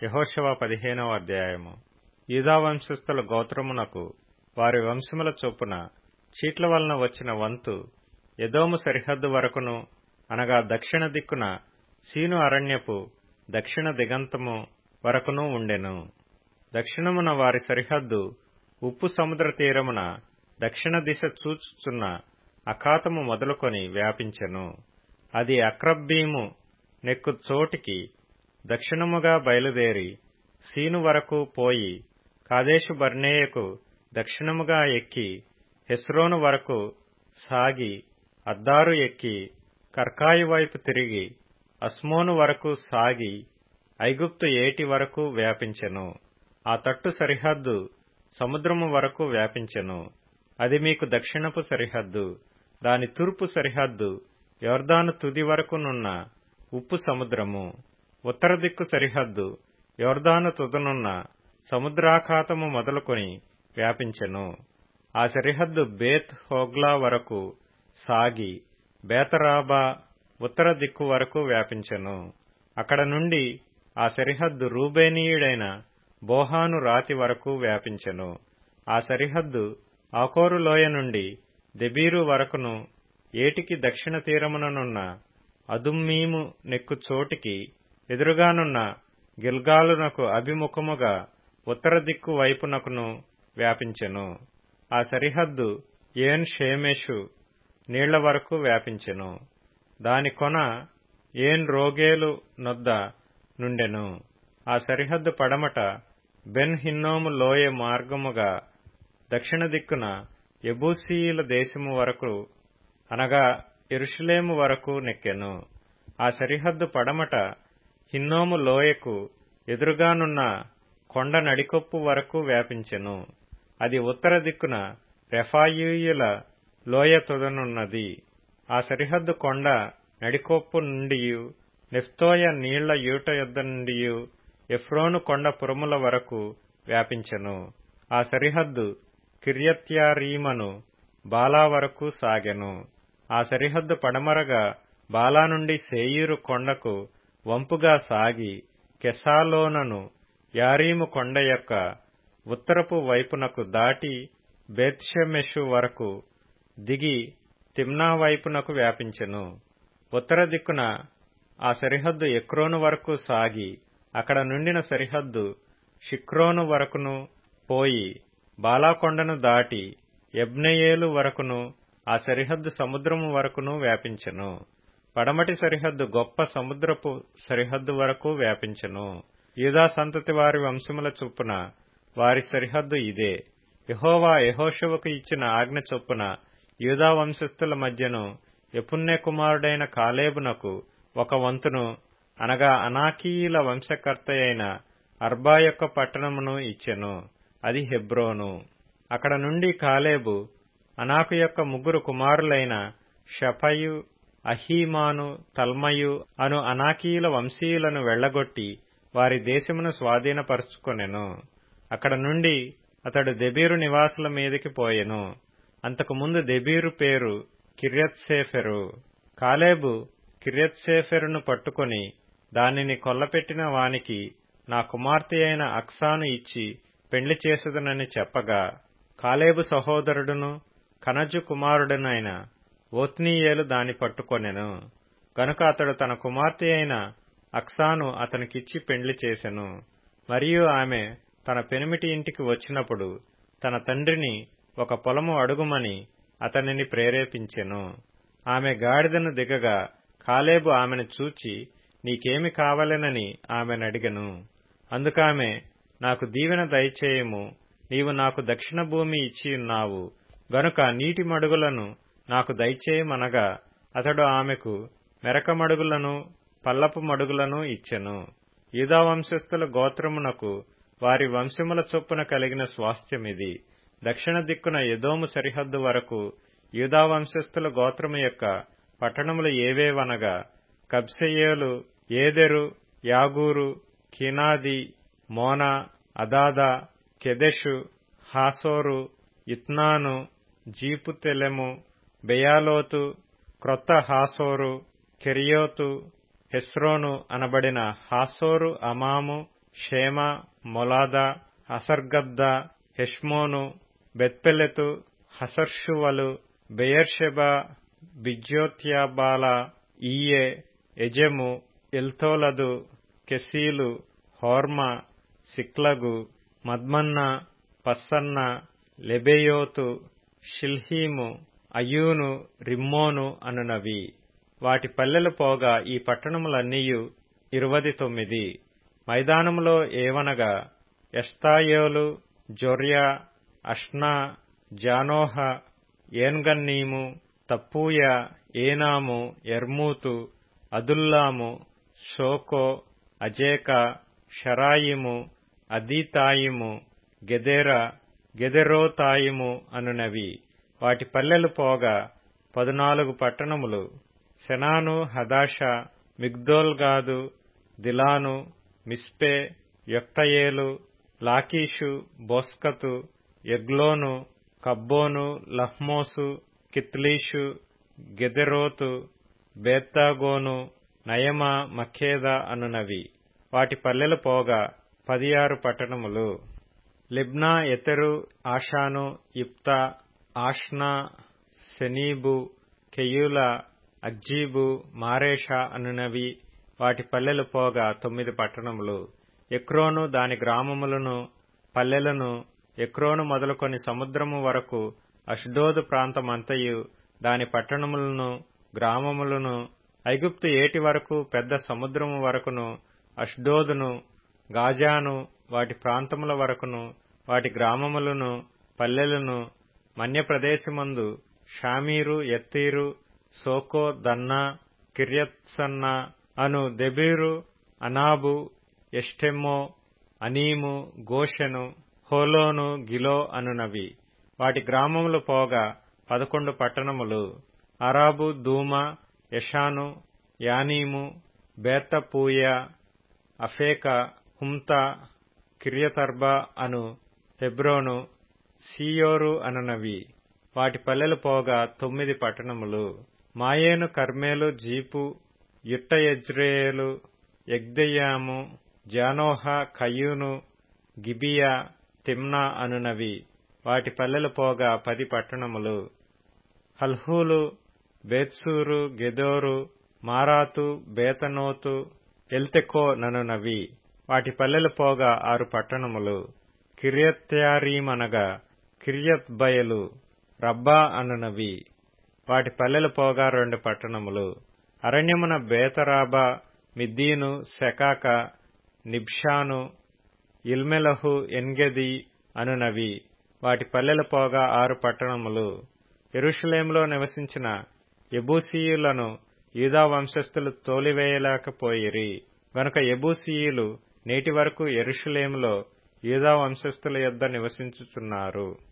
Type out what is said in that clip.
యహోశవ పదిహేనవ అధ్యాయము యూదా వంశస్థుల గోత్రమునకు వారి వంశముల చొప్పున చీట్ల వలన వచ్చిన వంతు ఎదోము సరిహద్దు వరకును అనగా దక్షిణ దిక్కున సీను అరణ్యపు దక్షిణ దిగంతము వరకును ఉండెను దక్షిణమున వారి సరిహద్దు ఉప్పు సముద్ర తీరమున దక్షిణ దిశ చూచుచున్న అఖాతము మొదలుకొని వ్యాపించెను అది అక్రబ్బీము నెక్కు చోటికి దక్షిణముగా బయలుదేరి సీను వరకు పోయి కాదేశు బర్నేయకు దక్షిణముగా ఎక్కి హెస్రోను వరకు సాగి అద్దారు ఎక్కి కర్కాయి వైపు తిరిగి అస్మోను వరకు సాగి ఐగుప్తు ఏటి వరకు వ్యాపించెను ఆ తట్టు సరిహద్దు సముద్రము వరకు వ్యాపించెను అది మీకు దక్షిణపు సరిహద్దు దాని తూర్పు సరిహద్దు యోర్దాను తుది వరకునున్న ఉప్పు సముద్రము ఉత్తర దిక్కు సరిహద్దు యోర్దాను తుదనున్న సముద్రాఖాతము మొదలుకొని వ్యాపించెను ఆ సరిహద్దు బేత్ హోగ్లా వరకు సాగి బేతరాబా ఉత్తర దిక్కు వరకు వ్యాపించెను అక్కడ నుండి ఆ సరిహద్దు రూబేనీయుడైన బోహాను రాతి వరకు వ్యాపించెను ఆ సరిహద్దు ఆకోరు లోయ నుండి దెబీరు వరకును ఏటికి దక్షిణ తీరముననున్న అదుమ్మీము నెక్కు చోటికి ఎదురుగానున్న గిల్గాలునకు అభిముఖముగా ఉత్తర దిక్కు వైపునకును వ్యాపించెను ఆ సరిహద్దు ఏన్ షేమేషు నీళ్ల వరకు వ్యాపించెను దాని కొన ఏన్ రోగేలు నొద్ద నుండెను ఆ సరిహద్దు పడమట బెన్ హిన్నోము లోయ మార్గముగా దక్షిణ దిక్కున ఎబూసీయుల దేశము వరకు అనగా ఎరుషులేము వరకు నెక్కెను ఆ సరిహద్దు పడమట హిన్నోము లోయకు ఎదురుగానున్న కొండ నడికొప్పు వరకు వ్యాపించెను అది ఉత్తర దిక్కున రెఫాయూయుల లోయ తొదనున్నది ఆ సరిహద్దు కొండ నడికొప్పు నుండి నెఫ్తోయ నీళ్ల యూట యొద్ద నుండి ఎఫ్రోను కొండ పురముల వరకు వ్యాపించెను ఆ సరిహద్దు కిర్యత్యారీమను బాలా వరకు సాగెను ఆ సరిహద్దు పడమరగా బాలా నుండి సేయీరు కొండకు వంపుగా సాగి కెసాలోనను యారీము కొండ యొక్క ఉత్తరపు వైపునకు దాటి బేత్షెమెషు వరకు దిగి తిమ్నా వైపునకు వ్యాపించెను ఉత్తర దిక్కున ఆ సరిహద్దు ఎక్రోను వరకు సాగి అక్కడ నుండిన సరిహద్దు షిక్రోను వరకును పోయి బాలాకొండను దాటి ఎబ్నయేలు వరకును ఆ సరిహద్దు సముద్రము వరకును వ్యాపించెను పడమటి సరిహద్దు గొప్ప సముద్రపు సరిహద్దు వరకు వ్యాపించెను యూదా సంతతి వారి వంశముల చొప్పున వారి సరిహద్దు ఇదే యహోవా యహోషువకు ఇచ్చిన ఆజ్ఞ చొప్పున యూదా వంశస్థుల మధ్యను ఎపుణ్య కుమారుడైన కాలేబునకు ఒక వంతును అనగా అనాకీయుల వంశకర్త అయిన అర్బా యొక్క పట్టణమును ఇచ్చెను అది హెబ్రోను అక్కడ నుండి కాలేబు అనాకు యొక్క ముగ్గురు కుమారులైన షఫయు అహీమాను తల్మయు అను అనాకీయుల వంశీయులను వెళ్లగొట్టి వారి దేశమును స్వాధీనపరుచుకొనెను అక్కడ నుండి అతడు దెబీరు నివాసుల మీదికి పోయెను అంతకుముందు దెబీరు పేరు కిర్యత్సేఫెరు కాలేబు కిర్యత్సేఫెరును పట్టుకొని దానిని కొల్లపెట్టిన వానికి నా కుమార్తె అయిన అక్సాను ఇచ్చి పెండ్లి చేసుదనని చెప్పగా కాలేబు సహోదరుడును కనజు కుమారుడునైన ఓత్నీయేలు దాని పట్టుకొనెను గనుక అతడు తన కుమార్తె అయిన అక్సాను అతనికిచ్చి పెండ్లి చేసెను మరియు ఆమె తన పెనిమిటి ఇంటికి వచ్చినప్పుడు తన తండ్రిని ఒక పొలము అడుగుమని అతనిని ప్రేరేపించెను ఆమె గాడిదను దిగగా కాలేబు ఆమెను చూచి నీకేమి కావలెనని ఆమెనడిగను అందుకామె నాకు దీవెన దయచేయము నీవు నాకు దక్షిణ భూమి ఇచ్చియున్నావు గనుక నీటి మడుగులను నాకు దయచేయమనగా అతడు ఆమెకు మెరక మడుగులను పల్లపు మడుగులను ఇచ్చెను యూదా వంశస్థుల గోత్రమునకు వారి వంశముల చొప్పున కలిగిన స్వాస్థ్యమిది దక్షిణ దిక్కున ఎదోము సరిహద్దు వరకు యూదా వంశస్థుల గోత్రము యొక్క పట్టణములు ఏవేవనగా కబ్సెయేలు ఏదెరు యాగూరు కినాది మోనా అదాదా కెదెషు హాసోరు ఇత్నాను జీపుతెలెము బెయాలోతు క్రొత్త హాసోరు కెరియోతు హెస్రోను అనబడిన హాసోరు అమాము షేమ మొలాద అసర్గద్ద హెష్మోను బెత్పెలెతు హసర్షువలు బెయర్షెబ బిజ్యోత్యాబాల ఈయే ఎజెము ఎల్తోలదు కెసీలు హోర్మ సిక్లగు మద్మన్న పస్సన్న లెబెయోతు షిల్హీము అయ్యూను రిమ్మోను అనునవి వాటి పల్లెలు పోగా ఈ పట్టణములన్నీయు ఇరువది తొమ్మిది మైదానములో ఏవనగా ఎస్తాయోలు జొర్యా అష్నా జానోహ ఏన్గన్నీము తప్పూయ ఏనాము ఎర్మూతు అదుల్లాము షోకో అజేక షరాయిము అదీతాయిము గెదెర గెదెరోతాయిము అనునవి వాటి పల్లెలు పోగా పదునాలుగు పట్టణములు సెనాను హదాష మిగ్దోల్గాదు దిలాను మిస్పే యొక్తయేలు లాకీషు బోస్కతు ఎగ్లోను కబ్బోను లహ్మోసు కిత్లీషు గెదెరోతు బేత్తాగోను నయమ మఖేద అనునవి వాటి పల్లెలు పోగా పదియారు పట్టణములు లిబ్నా ఎతెరు ఆషాను ఇప్తా ఆష్నా సెనీబు కెయూల అజ్జీబు మారేషా అనునవి వాటి పల్లెలు పోగా తొమ్మిది పట్టణములు ఎక్రోను దాని గ్రామములను పల్లెలను ఎక్రోను మొదలుకొని సముద్రము వరకు అష్డోదు ప్రాంతమంతయు దాని పట్టణములను గ్రామములను ఐగుప్తు ఏటి వరకు పెద్ద సముద్రము వరకును అష్డోదును గాజాను వాటి ప్రాంతముల వరకును వాటి గ్రామములను పల్లెలను మన్యప్రదేశమందు షామీరు ఎత్తీరు సోకో దన్నా కిర్యత్సన్న అను దెబీరు అనాబు ఎష్టెమ్మో అనీము గోషెను హోలోను గిలో అనునవి వాటి గ్రామములు పోగా పదకొండు పట్టణములు అరాబు దూమ యషాను యానీము బేతపూయ అఫేక హుమ్త కిర్యతర్బా అను హెబ్రోను సీయోరు అనునవి వాటి పల్లెలు పోగా తొమ్మిది పట్టణములు Maon Carmel Ziph Juttah Jezreel Jokdeam Zanoah Kain Gibeah Timnah అనునవి వాటి పల్లెలు పోగా పది పట్టణములు హల్హూలు బేత్సూరు గెదోరు మారాతు బేతనోతు ఎల్తెకో ననునవి వాటి పల్లెలు పోగా ఆరు పట్టణములు కిర్యత్యారీమనగా కిర్యత్ బయలు రబ్బా అనునవి వాటి పల్లెలు పోగా రెండు పట్టణములు అరణ్యమున బేతరాబా మిద్దీను శకాక నిబ్షాను ఇల్మెలహు ఎన్గెది అనునవి వాటి పల్లెలు పోగా ఆరు పట్టణములు ఎరుషలేములో నివసించిన ఎబూసీయులను యూదా వంశస్థులు తోలివేయలేకపోయిరి గనుక ఎబూసీయులు నేటి వరకు ఎరుషలేములో యూదా వంశస్థుల యొద్ద నివసించుచున్నారు